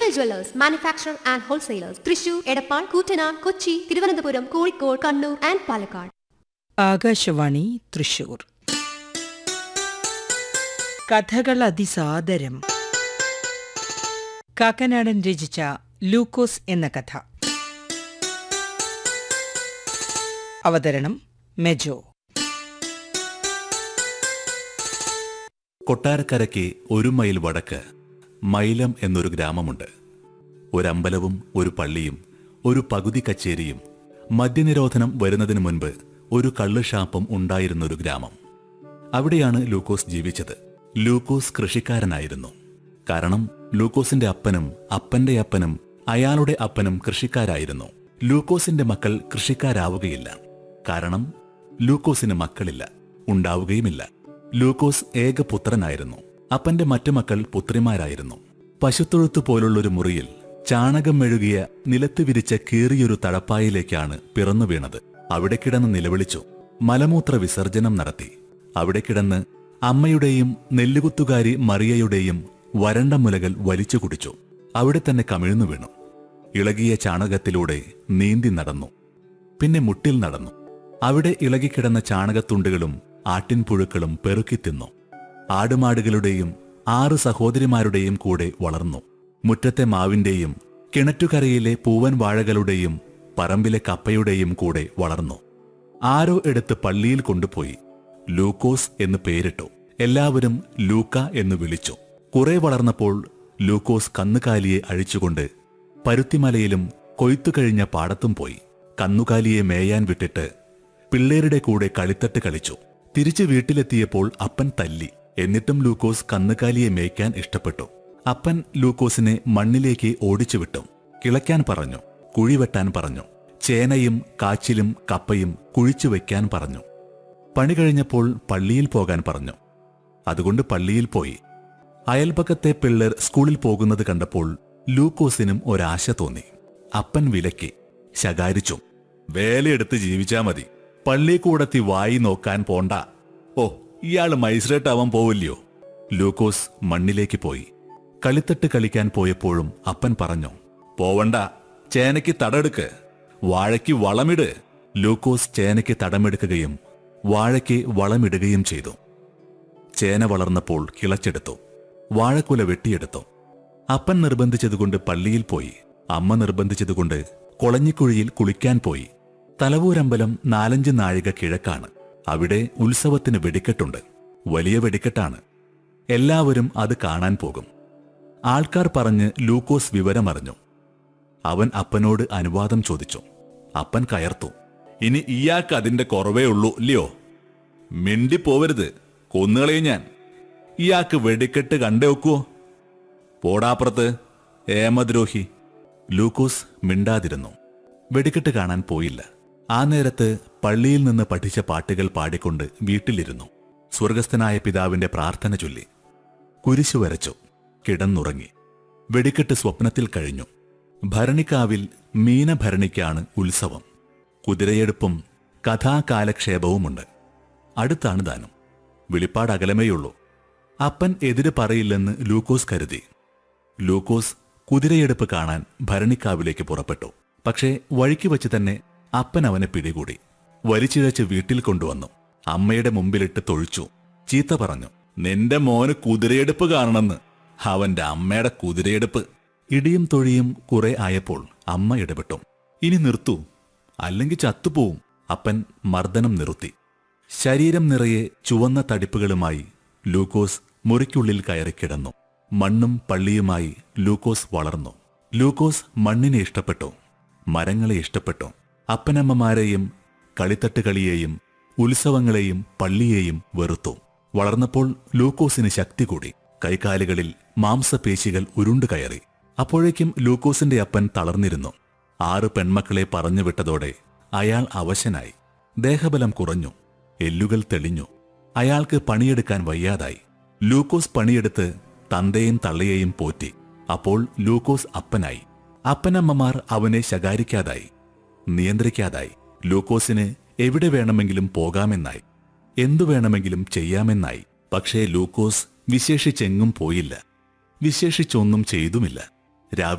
Regal Jewellers manufacture and wholesalers Thrissur Edappal Koottanad Kochi Thiruvananthapuram Kozhikode Kannur and Palakkad Akashvani Thrissur കഥകൾ അതിസാദരം കാക്കനാടൻ രചിച്ച ലൂക്കോസ് എന്ന കഥ അവതരണം മെജോ കൊട്ടാരക്കരയ്ക്ക് ഒരു മൈൽ വടക്ക് മൈലം എന്നൊരു ഗ്രാമമുണ്ട് ഒരമ്പലവും ഒരു പള്ളിയും ഒരു പകുതി കച്ചേരിയും മദ്യനിരോധനം വരുന്നതിന് മുൻപ് ഒരു കള്ള് ഷാപ്പും ഉണ്ടായിരുന്നൊരു ഗ്രാമം അവിടെയാണ് ലൂക്കോസ് ജീവിച്ചത് ലൂക്കോസ് കൃഷിക്കാരനായിരുന്നു കാരണം ലൂക്കോസിന്റെ അപ്പനും അപ്പന്റെ അപ്പനും അയാളുടെ അപ്പനും കൃഷിക്കാരായിരുന്നു ലൂക്കോസിന്റെ മക്കൾ കൃഷിക്കാരാവുകയില്ല കാരണം ലൂക്കോസിന് മക്കളില്ല ഉണ്ടാവുകയുമില്ല ലൂക്കോസ് ഏകപുത്രനായിരുന്നു അപ്പന്റെ മറ്റു മക്കൾ പുത്രിമാരായിരുന്നു പശുത്തൊഴുത്ത് പോലുള്ളൊരു മുറിയിൽ ചാണകം മെഴുകിയ നിലത്ത് വിരിച്ച കീറിയൊരു തടപ്പായിലേക്കാണ് പിറന്നു വീണത് അവിടെ കിടന്ന് നിലവിളിച്ചു മലമൂത്ര വിസർജനം നടത്തി അവിടെ കിടന്ന് അമ്മയുടെയും നെല്ലുകുത്തുകാരി മറിയയുടെയും വരണ്ട മുലകൾ വലിച്ചു കുടിച്ചു അവിടെ തന്നെ കമിഴ്ന്നു വീണു ഇളകിയ ചാണകത്തിലൂടെ നീന്തി നടന്നു പിന്നെ മുട്ടിൽ നടന്നു അവിടെ ഇളകിക്കിടന്ന ചാണകത്തുണ്ടുകളും ആട്ടിൻപുഴുക്കളും പെറുക്കി തിന്നു ആടുമാടുകളുടെയും ആറ് സഹോദരിമാരുടെയും കൂടെ വളർന്നു മുറ്റത്തെ മാവിന്റെയും കിണറ്റുകരയിലെ പൂവൻ വാഴകളുടെയും പറമ്പിലെ കപ്പയുടെയും കൂടെ വളർന്നു ആരോ എടുത്ത് പള്ളിയിൽ കൊണ്ടുപോയി ലൂക്കോസ് എന്ന് പേരിട്ടു എല്ലാവരും ലൂക്ക എന്ന് വിളിച്ചു കുറെ വളർന്നപ്പോൾ ലൂക്കോസ് കന്നുകാലിയെ അഴിച്ചുകൊണ്ട് പരുത്തിമലയിലും കൊയ്ത്തു കഴിഞ്ഞ പാടത്തും പോയി കന്നുകാലിയെ മേയാൻ വിട്ടിട്ട് പിള്ളേരുടെ കൂടെ കളിത്തട്ട് കളിച്ചു തിരിച്ചു വീട്ടിലെത്തിയപ്പോൾ അപ്പൻ തല്ലി എന്നിട്ടും ലൂക്കോസ് കന്നുകാലിയെ മേയ്ക്കാൻ ഇഷ്ടപ്പെട്ടു അപ്പൻ ലൂക്കോസിനെ മണ്ണിലേക്ക് ഓടിച്ചു വിട്ടു കിളയ്ക്കാൻ പറഞ്ഞു കുഴി വെട്ടാൻ പറഞ്ഞു ചേനയും കാച്ചിലും കപ്പയും കുഴിച്ചു വെക്കാൻ പറഞ്ഞു പണി കഴിഞ്ഞപ്പോൾ പള്ളിയിൽ പോകാൻ പറഞ്ഞു അതുകൊണ്ട് പള്ളിയിൽ പോയി അയൽപക്കത്തെ പിള്ളേർ സ്കൂളിൽ പോകുന്നത് കണ്ടപ്പോൾ ലൂക്കോസിനും ഒരാശ തോന്നി അപ്പൻ വിലക്കി ശകാരിച്ചു വേലയെടുത്ത് ജീവിച്ചാ മതി പള്ളിക്കൂടത്തി വായി നോക്കാൻ പോണ്ട ഓ ഇയാള് മൈസ്രേറ്റ് ആവാൻ പോവില്ലയോ ലൂക്കോസ് മണ്ണിലേക്ക് പോയി കളിത്തട്ട് കളിക്കാൻ പോയപ്പോഴും അപ്പൻ പറഞ്ഞു പോവണ്ട ചേനയ്ക്ക് തടെടുക്ക് വാഴയ്ക്ക് വളമിട് ലൂക്കോസ് ചേനയ്ക്ക് തടമെടുക്കുകയും വാഴയ്ക്ക് വളമിടുകയും ചെയ്തു ചേന വളർന്നപ്പോൾ കിളച്ചെടുത്തു വാഴക്കുല വെട്ടിയെടുത്തു അപ്പൻ നിർബന്ധിച്ചതുകൊണ്ട് പള്ളിയിൽ പോയി അമ്മ നിർബന്ധിച്ചതുകൊണ്ട് കൊളഞ്ഞിക്കുഴിയിൽ കുളിക്കാൻ പോയി തലവൂരമ്പലം നാലഞ്ച് നാഴിക കിഴക്കാണ് അവിടെ ഉത്സവത്തിന് വെടിക്കെട്ടുണ്ട് വലിയ വെടിക്കെട്ടാണ് എല്ലാവരും അത് കാണാൻ പോകും ആൾക്കാർ പറഞ്ഞ് ലൂക്കോസ് വിവരമറിഞ്ഞു അവൻ അപ്പനോട് അനുവാദം ചോദിച്ചു അപ്പൻ കയർത്തു ഇനി ഇയാൾക്ക് അതിന്റെ കുറവേ ഉള്ളൂ ഇല്ലയോ മിണ്ടിപ്പോവരുത് കൊന്നുകളയും ഞാൻ ഇയാൾക്ക് വെടിക്കെട്ട് കണ്ടേ വെക്കുവോ പോടാപ്പുറത്ത് ഏമദ്രോഹി ലൂക്കോസ് മിണ്ടാതിരുന്നു വെടിക്കെട്ട് കാണാൻ പോയില്ല ആ നേരത്ത് പള്ളിയിൽ നിന്ന് പഠിച്ച പാട്ടുകൾ പാടിക്കൊണ്ട് വീട്ടിലിരുന്നു സ്വർഗസ്ഥനായ പിതാവിന്റെ പ്രാർത്ഥന ചൊല്ലി കുരിശു വരച്ചു കിടന്നുറങ്ങി വെടിക്കെട്ട് സ്വപ്നത്തിൽ കഴിഞ്ഞു ഭരണിക്കാവിൽ മീനഭരണിക്കാണ് ഉത്സവം കുതിരയെടുപ്പും കഥാകാലക്ഷേപവുമുണ്ട് അടുത്താണ് ദാനം വെളിപ്പാട് അകലമേയുള്ളൂ അപ്പൻ എതിര് പറയില്ലെന്ന് ലൂക്കോസ് കരുതി ലൂക്കോസ് കുതിരയെടുപ്പ് കാണാൻ ഭരണിക്കാവിലേക്ക് പുറപ്പെട്ടു പക്ഷേ വഴിക്ക് വച്ച് തന്നെ അപ്പൻ അവനെ പിടികൂടി വലിച്ചിഴച്ച് വീട്ടിൽ കൊണ്ടുവന്നു അമ്മയുടെ മുമ്പിലിട്ട് തൊഴിച്ചു ചീത്ത പറഞ്ഞു നിന്റെ മോന് കുതിരയെടുപ്പ് കാണണമെന്ന് അവന്റെ അമ്മയുടെ കുതിരയെടുപ്പ് ഇടിയും തൊഴിയും കുറെ ആയപ്പോൾ അമ്മ ഇടപെട്ടു ഇനി നിർത്തൂ അല്ലെങ്കിൽ ചത്തുപോവും അപ്പൻ മർദ്ദനം നിർത്തി ശരീരം നിറയെ ചുവന്ന തടിപ്പുകളുമായി ലൂക്കോസ് മുറിക്കുള്ളിൽ കയറി കിടന്നു മണ്ണും പള്ളിയുമായി ലൂക്കോസ് വളർന്നു ലൂക്കോസ് മണ്ണിനെ ഇഷ്ടപ്പെട്ടു മരങ്ങളെ ഇഷ്ടപ്പെട്ടു അപ്പനമ്മമാരെയും കളിത്തട്ടുകളിയെയും ഉത്സവങ്ങളെയും പള്ളിയെയും വെറുത്തു വളർന്നപ്പോൾ ലൂക്കോസിന് ശക്തി കൂടി കൈകാലുകളിൽ മാംസപേശികൾ ഉരുണ്ടു കയറി അപ്പോഴേക്കും ലൂക്കോസിന്റെ അപ്പൻ തളർന്നിരുന്നു ആറ് പെൺമക്കളെ പറഞ്ഞുവിട്ടതോടെ അയാൾ അവശനായി ദേഹബലം കുറഞ്ഞു എല്ലുകൾ തെളിഞ്ഞു അയാൾക്ക് പണിയെടുക്കാൻ വയ്യാതായി ലൂക്കോസ് പണിയെടുത്ത് തന്തയും തള്ളയെയും പോറ്റി അപ്പോൾ ലൂക്കോസ് അപ്പനായി അപ്പനമ്മമാർ അവനെ ശകാരിക്കാതായി നിയന്ത്രിക്കാതായി ലൂക്കോസിന് എവിടെ വേണമെങ്കിലും പോകാമെന്നായി എന്തു വേണമെങ്കിലും ചെയ്യാമെന്നായി പക്ഷേ ലൂക്കോസ് വിശേഷിച്ചെങ്ങും പോയില്ല വിശേഷിച്ചൊന്നും ചെയ്തുമില്ല രാവിലെ